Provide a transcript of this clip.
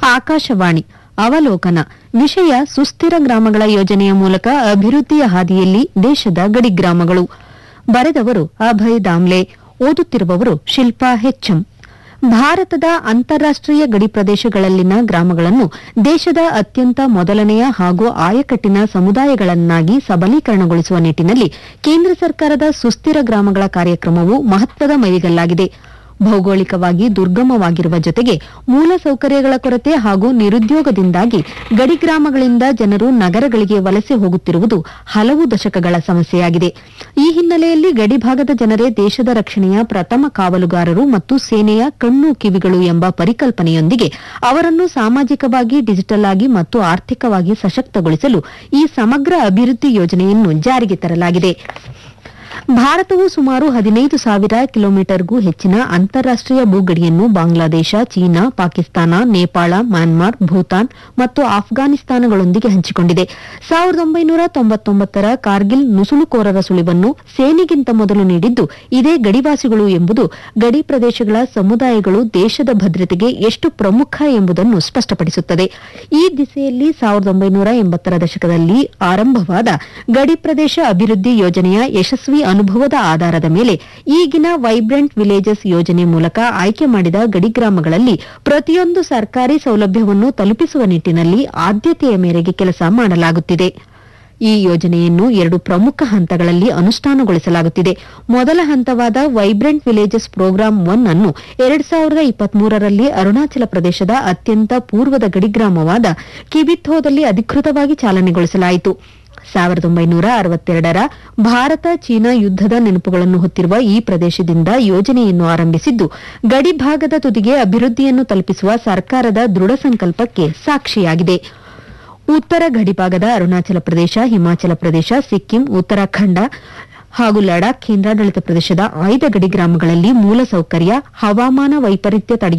ಆಕಾಶವಾಣಿ ಅವಲೋಕನ ವಿಷಯ ಸುಸ್ಥಿರ ಗ್ರಾಮಗಳ ಯೋಜನೆಯ ಮೂಲಕ ಅಭಿವೃದ್ಧಿಯ ಹಾದಿಯಲ್ಲಿ ದೇಶದ ಗಡಿ ಗ್ರಾಮಗಳು ಬರೆದವರು ಅಭಯ್ ದಾಮ್ಲೆ ಓದುತ್ತಿರುವವರು ಶಿಲ್ಪಾ ಹೆಚ್ಚಂ ಭಾರತದ ಅಂತಾರಾಷ್ಟೀಯ ಗಡಿ ಪ್ರದೇಶಗಳಲ್ಲಿನ ಗ್ರಾಮಗಳನ್ನು ದೇಶದ ಅತ್ಯಂತ ಮೊದಲನೆಯ ಹಾಗೂ ಆಯಕಟ್ಟಿನ ಸಮುದಾಯಗಳನ್ನಾಗಿ ಸಬಲೀಕರಣಗೊಳಿಸುವ ನಿಟ್ಟಿನಲ್ಲಿ ಕೇಂದ್ರ ಸರ್ಕಾರದ ಸುಸ್ಥಿರ ಗ್ರಾಮಗಳ ಕಾರ್ಯಕ್ರಮವು ಮಹತ್ವದ ಮೈಲಿಗಲ್ಲಾಗಿದೆ ಭೌಗೋಳಿಕವಾಗಿ ದುರ್ಗಮವಾಗಿರುವ ಜೊತೆಗೆ ಮೂಲಸೌಕರ್ಯಗಳ ಕೊರತೆ ಹಾಗೂ ನಿರುದ್ಯೋಗದಿಂದಾಗಿ ಗಡಿ ಗ್ರಾಮಗಳಿಂದ ಜನರು ನಗರಗಳಿಗೆ ವಲಸೆ ಹೋಗುತ್ತಿರುವುದು ಹಲವು ದಶಕಗಳ ಸಮಸ್ಯೆಯಾಗಿದೆ ಈ ಹಿನ್ನೆಲೆಯಲ್ಲಿ ಗಡಿಭಾಗದ ಜನರೇ ದೇಶದ ರಕ್ಷಣೆಯ ಪ್ರಥಮ ಕಾವಲುಗಾರರು ಮತ್ತು ಸೇನೆಯ ಕಣ್ಣು ಕಿವಿಗಳು ಎಂಬ ಪರಿಕಲ್ಪನೆಯೊಂದಿಗೆ ಅವರನ್ನು ಸಾಮಾಜಿಕವಾಗಿ ಡಿಜಿಟಲ್ ಆಗಿ ಮತ್ತು ಆರ್ಥಿಕವಾಗಿ ಸಶಕ್ತಗೊಳಿಸಲು ಈ ಸಮಗ್ರ ಅಭಿವೃದ್ಧಿ ಯೋಜನೆಯನ್ನು ಜಾರಿಗೆ ತರಲಾಗಿದೆ ಭಾರತವು ಸುಮಾರು ಹದಿನೈದು ಸಾವಿರ ಕಿಲೋಮೀಟರ್ಗೂ ಹೆಚ್ಚಿನ ಅಂತಾರಾಷ್ಟೀಯ ಭೂಗಡಿಯನ್ನು ಬಾಂಗ್ಲಾದೇಶ ಚೀನಾ ಪಾಕಿಸ್ತಾನ ನೇಪಾಳ ಮ್ಯಾನ್ಮಾರ್ ಭೂತಾನ್ ಮತ್ತು ಆಫ್ಘಾನಿಸ್ತಾನಗಳೊಂದಿಗೆ ಹಂಚಿಕೊಂಡಿದೆ ಸಾವಿರದ ಒಂಬೈನೂರ ತೊಂಬತ್ತೊಂಬತ್ತರ ಕಾರ್ಗಿಲ್ ನುಸುಳುಕೋರರ ಸುಳಿವನ್ನು ಸೇನೆಗಿಂತ ಮೊದಲು ನೀಡಿದ್ದು ಇದೇ ಗಡಿವಾಸಿಗಳು ಎಂಬುದು ಗಡಿ ಪ್ರದೇಶಗಳ ಸಮುದಾಯಗಳು ದೇಶದ ಭದ್ರತೆಗೆ ಎಷ್ಟು ಪ್ರಮುಖ ಎಂಬುದನ್ನು ಸ್ಪಷ್ಟಪಡಿಸುತ್ತದೆ ಈ ದಿಸೆಯಲ್ಲಿ ಸಾವಿರದ ಒಂಬೈನೂರ ಎಂಬತ್ತರ ದಶಕದಲ್ಲಿ ಆರಂಭವಾದ ಗಡಿ ಪ್ರದೇಶ ಅಭಿವೃದ್ಧಿ ಯೋಜನೆಯ ಯಶಸ್ವಿ ಅನುಭವದ ಆಧಾರದ ಮೇಲೆ ಈಗಿನ ವೈಬ್ರೆಂಟ್ ವಿಲೇಜಸ್ ಯೋಜನೆ ಮೂಲಕ ಆಯ್ಕೆ ಮಾಡಿದ ಗಡಿ ಗ್ರಾಮಗಳಲ್ಲಿ ಪ್ರತಿಯೊಂದು ಸರ್ಕಾರಿ ಸೌಲಭ್ಯವನ್ನು ತಲುಪಿಸುವ ನಿಟ್ಟಿನಲ್ಲಿ ಆದ್ಯತೆಯ ಮೇರೆಗೆ ಕೆಲಸ ಮಾಡಲಾಗುತ್ತಿದೆ ಈ ಯೋಜನೆಯನ್ನು ಎರಡು ಪ್ರಮುಖ ಹಂತಗಳಲ್ಲಿ ಅನುಷ್ಠಾನಗೊಳಿಸಲಾಗುತ್ತಿದೆ ಮೊದಲ ಹಂತವಾದ ವೈಬ್ರೆಂಟ್ ವಿಲೇಜಸ್ ಪ್ರೋಗ್ರಾಂ ಒನ್ ಅನ್ನು ಎರಡ್ ಸಾವಿರದ ಇಪ್ಪತ್ಮೂರರಲ್ಲಿ ಅರುಣಾಚಲ ಪ್ರದೇಶದ ಅತ್ಯಂತ ಪೂರ್ವದ ಗಡಿಗ್ರಾಮವಾದ ಕಿಬಿಥೋದಲ್ಲಿ ಅಧಿಕೃತವಾಗಿ ಚಾಲನೆಗೊಳಿಸಲಾಯಿತು ಸಾವಿರದ ಒಂಬೈನೂರ ಅರವತ್ತೆರಡರ ಭಾರತ ಚೀನಾ ಯುದ್ದದ ನೆನಪುಗಳನ್ನು ಹೊತ್ತಿರುವ ಈ ಪ್ರದೇಶದಿಂದ ಯೋಜನೆಯನ್ನು ಆರಂಭಿಸಿದ್ದು ಗಡಿಭಾಗದ ತುದಿಗೆ ಅಭಿವೃದ್ಧಿಯನ್ನು ತಲುಪಿಸುವ ಸರ್ಕಾರದ ದೃಢ ಸಂಕಲ್ಪಕ್ಕೆ ಸಾಕ್ಷಿಯಾಗಿದೆ ಉತ್ತರ ಗಡಿಭಾಗದ ಅರುಣಾಚಲ ಪ್ರದೇಶ ಹಿಮಾಚಲ ಪ್ರದೇಶ ಸಿಕ್ಕಿಂ ಉತ್ತರಾಖಂಡ ಹಾಗೂ ಲಡಾಖ್ ಕೇಂದ್ರಾಡಳಿತ ಪ್ರದೇಶದ ಆಯ್ದ ಗಡಿ ಗ್ರಾಮಗಳಲ್ಲಿ ಮೂಲಸೌಕರ್ಯ ಹವಾಮಾನ ವೈಪರೀತ್ಯ ತಡೆಯುವ